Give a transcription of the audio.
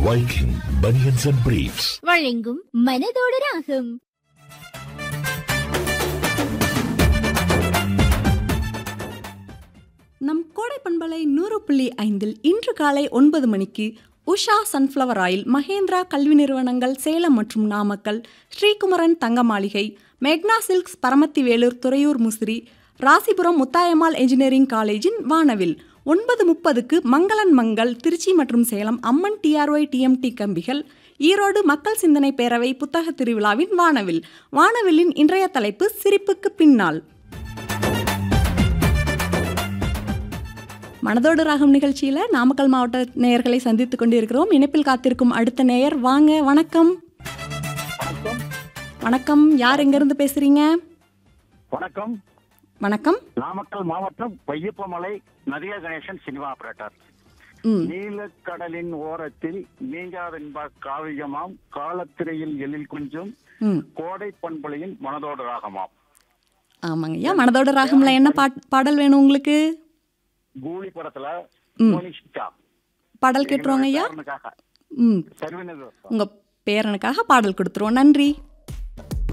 Viking Bunions and Briefs. வழங்கும் மனதோடு ராகம் நம் கோடை பண்பலை நூறு புள்ளி ஐந்தில் இன்று காலை ஒன்பது மணிக்கு உஷா சன்ஃப்ளவர் ஆயில் மகேந்திரா கல்வி நிறுவனங்கள் சேலம் மற்றும் நாமக்கல் ஸ்ரீகுமரன் தங்க மாளிகை மெக்னா சில்க்ஸ் பரமத்தி வேலூர் துறையூர் முசிறி ராசிபுரம் முத்தாயம்மாள் என்ஜினியரிங் காலேஜின் வானவில் ஒன்பது முப்பதுக்கு மங்களன் மங்கள் திருச்சி மற்றும் சேலம் அம்மன் டிஆர்ஒய் டிஎம்டி கம்பிகள் ஈரோடு மக்கள் சிந்தனை பேரவை புத்தக திருவிழாவின் வானவில் வானவில்லின் இன்றைய தலைப்பு சிரிப்புக்கு பின்னால் மனதோடு ராகம் நிகழ்ச்சியில நாமக்கல் மாவட்ட நேயர்களை சந்தித்துக் கொண்டிருக்கிறோம் இணைப்பில் காத்திருக்கும் அடுத்த நேயர் வாங்க வணக்கம் வணக்கம் யார் எங்கிருந்து பேசுறீங்க வணக்கம் வணக்கம் நாமக்கல் மாவட்டம் பையப்பமலை நதியா கணேசன் சினிமா ஆபரேட்டர் ம் நீலக்கடலின் ஓரத்தில் நீங்காதென்பா காவியமாம் காலத்திரையில் எழில் குஞ்சும் ம் கோடை பண்பலையின் மனதோடு ராகமாம் ஆமாங்க ஐயா மனதோட ராகம்ல என்ன பாட் பாடல் வேணும் உங்களுக்கு கூலி படத்துல ம். மோனிஷிகா பாடல் கேட்டுருவாங்க ஐயா பேரனுக்காக ம் சர்வீனது உங்க பேரனுக்காக பாடல் கொடுத்துருவோம் நன்றி